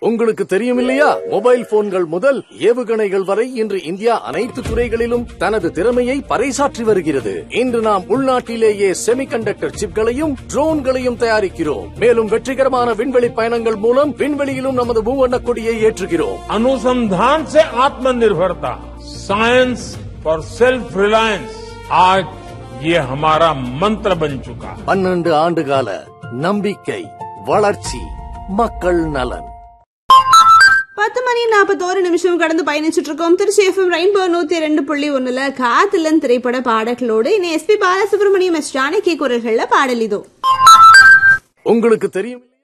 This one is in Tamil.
உங்களுக்கு தெரியும் இல்லையா மொபைல் போன்கள் முதல் ஏவுகணைகள் வரை இன்று இந்தியா அனைத்து துறைகளிலும் தனது திறமையை பறைசாற்றி வருகிறது இன்று நாம் உள்நாட்டிலேயே செமிகண்டக்டர் சிப்களையும் ட்ரோன்களையும் தயாரிக்கிறோம் மேலும் வெற்றிகரமான விண்வெளி பயணங்கள் மூலம் விண்வெளியிலும் நமது மூவண்ண கொடியை ஏற்றுகிறோம் अनुसंधान से आत्मनिर्भरता साइंस फॉर सेल्फ रिलायंस आज ये हमारा मंत्र बन चुका है பன்னெண்டு ஆண்டுகால நம்பிக்கை வளர்ச்சி மக்கள் நலன் பத்து மணி நாற்பத்தோரு நிமிஷம் கடந்து பயணிச்சுட்டு இருக்கோம் திருச்சி எஃப்எம் ரெயின்போ நூத்தி ரெண்டு புள்ளி ஒண்ணுல காத்திலன் திரைப்பட பாடல்களோடு இனி எஸ்பி பாலசுப்ரமணியம் எஸ் ஜானகி குரல்கள்ல பாடல் இதோ உங்களுக்கு தெரியும்